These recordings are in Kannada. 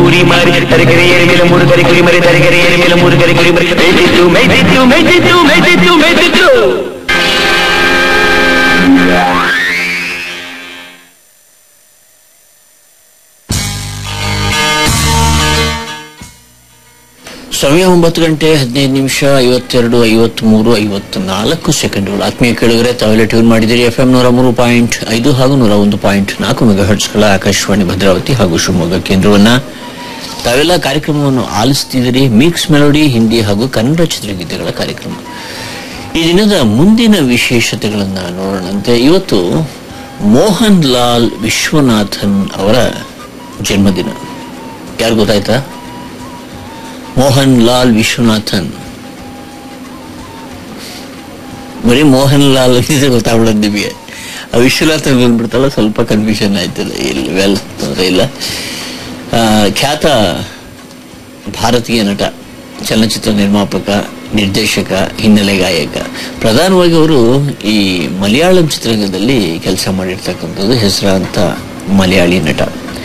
ಕುರಿ ಮರಿ ತರಗರಿ ಏರಿ ಮೇಲೆ ಮೂರು ಕರಿ ಕುರಿ ಮರಿ ತರಗರಿ ಏರಿ ಮೇಲೆ ಮೂರು ಕರಿ ಕುರಿ ಮರಿ ಮೇಯ್ತಿತ್ತು ಮೇಯ್ತಿತ್ತು ಮೇಯ್ತಿತ್ತು ಮೇಯ್ತಿತ್ತು ಮೇಯ್ತಿತ್ತು ಸಮಯ ಒಂಬತ್ತು ಗಂಟೆ ಹದಿನೈದು ನಿಮಿಷ ಐವತ್ತೆರಡು ಐವತ್ಮೂರು ಐವತ್ನಾಲ್ಕು ಸೆಕೆಂಡ್ಗಳು ಆತ್ಮೀಯ ಕೇಳಿದರೆ ತಾವೆಲ್ಲ ಟ್ಯೂನ್ ಮಾಡಿದಿರಿ ಎಫ್ ಎಂ ನೂರ ಮೂರು ಪಾಯಿಂಟ್ ಐದು ಹಾಗೂ ನೂರ ಒಂದು ಪಾಯಿಂಟ್ ನಾಲ್ಕು ಮೆಗಾ ಹರ್ಟ್ಸ್ಗಳ ಆಕಾಶವಾಣಿ ಭದ್ರಾವತಿ ಹಾಗೂ ಶಿವಮೊಗ್ಗ ಕೇಂದ್ರವನ್ನ ತಾವೆಲ್ಲ ಕಾರ್ಯಕ್ರಮವನ್ನು ಆಲಿಸ್ತಿದ್ದೀರಿ ಮಿಕ್ಸ್ ಮೆಲೋಡಿ ಹಿಂದಿ ಹಾಗೂ ಕನ್ನಡ ಚಿತ್ರಗೀತೆಗಳ ಕಾರ್ಯಕ್ರಮ ಈ ದಿನದ ಮುಂದಿನ ವಿಶೇಷತೆಗಳನ್ನ ನೋಡೋಣಂತೆ ಇವತ್ತು ಮೋಹನ್ ಲಾಲ್ ವಿಶ್ವನಾಥನ್ ಅವರ ಜನ್ಮದಿನ ಯಾರು ಗೊತ್ತಾಯ್ತಾ ಮೋಹನ್ ಲಾಲ್ ವಿಶ್ವನಾಥನ್ ಬರೀ ಮೋಹನ್ ಲಾಲ್ ಅಂತಿದ್ರೆ ಗೊತ್ತಾಗ್ಬಿಡೋದು ನಿಮಗೆ ಆ ವಿಶ್ವನಾಥನ್ ಬಂದ್ಬಿಡ್ತಲ್ಲ ಸ್ವಲ್ಪ ಕನ್ಫ್ಯೂಷನ್ ಆಯ್ತಲ್ಲ ಇಲ್ಲ ವೆಲ್ ತೊಂದರೆ ಇಲ್ಲ ಆ, ಖ್ಯಾತ ಭಾರತೀಯ ನಟ ಚಲನಚಿತ್ರ ನಿರ್ಮಾಪಕ ನಿರ್ದೇಶಕ ಹಿನ್ನೆಲೆ ಗಾಯಕ ಪ್ರಧಾನವಾಗಿ ಅವರು ಈ ಮಲಯಾಳಂ ಚಿತ್ರರಂಗದಲ್ಲಿ ಕೆಲಸ ಮಾಡಿರ್ತಕ್ಕಂಥದ್ದು ಹೆಸರಾಂತ ಮಲಯಾಳಿ ನಟ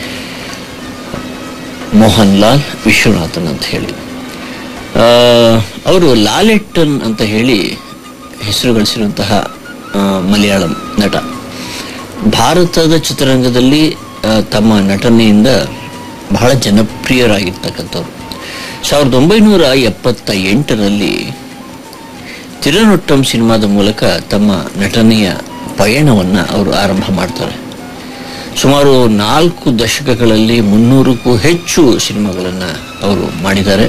ಮೋಹನ್ ಲಾಲ್ ವಿಶ್ವನಾಥನ್ ಅಂತ ಹೇಳಿ ಆ, ಅವರು ಲಾಲೆಟ್ಟನ್ ಅಂತ ಹೇಳಿ ಹೆಸರು ಗಳಿಸಿರುವಂತಹ ಆ, ಮಲಯಾಳಂ ನಟ ಭಾರತದ ಚಿತ್ರರಂಗದಲ್ಲಿ ಆ, ತಮ್ಮ ನಟನೆಯಿಂದ ಬಹಳ ಜನಪ್ರಿಯರಾಗಿರ್ತಕ್ಕಂಥವ್ರು ಸಾವಿರದ ಒಂಬೈನೂರ ಎಪ್ಪತ್ತ ಎಂಟರಲ್ಲಿ ತಿರುನೊಟ್ಟಂ ಸಿನಿಮಾದ ಮೂಲಕ ತಮ್ಮ ನಟನೆಯ ಪಯಣವನ್ನ ಅವರು ಆರಂಭ ಮಾಡ್ತಾರೆ ಸುಮಾರು ನಾಲ್ಕು ದಶಕಗಳಲ್ಲಿ ಮುನ್ನೂರಕ್ಕೂ ಹೆಚ್ಚು ಸಿನಿಮಾಗಳನ್ನು ಅವರು ಮಾಡಿದ್ದಾರೆ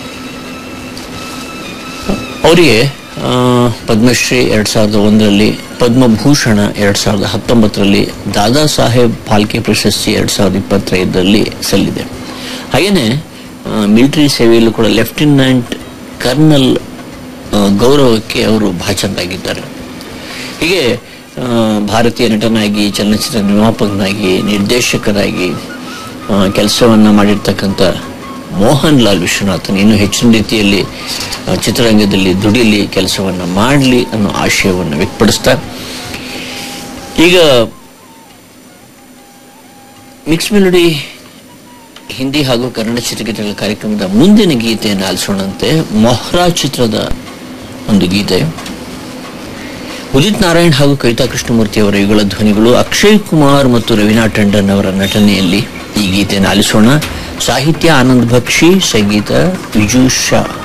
ಅವರಿಗೆ ಆ, ಪದ್ಮಶ್ರೀ ಎರಡ್ ಸಾವಿರದ ಒಂದರಲ್ಲಿ ಪದ್ಮಭೂಷಣ ಎರಡ್ ಸಾವಿರದ ಹತ್ತೊಂಬತ್ತರಲ್ಲಿ ದಾದಾ ಸಾಹೇಬ್ ಫಾಲ್ಕೆ ಪ್ರಶಸ್ತಿ ಎರಡ್ ಸಾವಿರದ ಇಪ್ಪತ್ತೈದರಲ್ಲಿ ಸಲ್ಲಿದೆ ಹಾಗೆಯೇ ಮಿಲಿಟರಿ ಸೇವೆಯಲ್ಲೂ ಕೂಡ ಲೆಫ್ಟಿನೆಂಟ್ ಕರ್ನಲ್ ಆ, ಗೌರವಕ್ಕೆ ಅವರು ಭಾಜನರಾಗಿದ್ದಾರೆ ಹೀಗೆ ಆ, ಭಾರತೀಯ ನಟನಾಗಿ ಚಲನಚಿತ್ರ ನಿರ್ಮಾಪಕನಾಗಿ ನಿರ್ದೇಶಕರಾಗಿ ಕೆಲಸವನ್ನ ಮಾಡಿರ್ತಕ್ಕಂಥ ಮೋಹನ್ ಲಾಲ್ ವಿಶ್ವನಾಥನ್ ಇನ್ನು ಹೆಚ್ಚಿನ ರೀತಿಯಲ್ಲಿ ಆ, ಚಿತ್ರರಂಗದಲ್ಲಿ ದುಡಿಲಿ ಕೆಲಸವನ್ನ ಮಾಡಲಿ ಅನ್ನೋ ಆಶಯವನ್ನು ವ್ಯಕ್ತಪಡಿಸ್ತಾ ಈಗ ಮಿಕ್ಸ್ ಮೆಲೋಡಿ ಹಿಂದಿ ಹಾಗೂ ಕನ್ನಡ ಚಿತ್ರಗೀತೆಗಳ ಕಾರ್ಯಕ್ರಮದ ಮುಂದಿನ ಗೀತೆಯನ್ನು ಆಲಿಸೋಣಂತೆ ಮೊಹ್ರಾ ಚಿತ್ರದ ಒಂದು ಗೀತೆ ಉದಿತ್ ನಾರಾಯಣ್ ಹಾಗೂ ಕವಿತಾ ಕೃಷ್ಣಮೂರ್ತಿ ಅವರ ಯುಗಳ ಧ್ವನಿಗಳು ಅಕ್ಷಯ್ ಕುಮಾರ್ ಮತ್ತು ರವೀನಾ ಟಂಡನ್ ಅವರ ನಟನೆಯಲ್ಲಿ ಈ ಗೀತೆಯನ್ನು ಆಲಿಸೋಣ ಸಾಹಿತ್ಯ ಆನಂದ್ ಭಕ್ಷಿ ಸಂಗೀತ ವಿಜು ಶಾ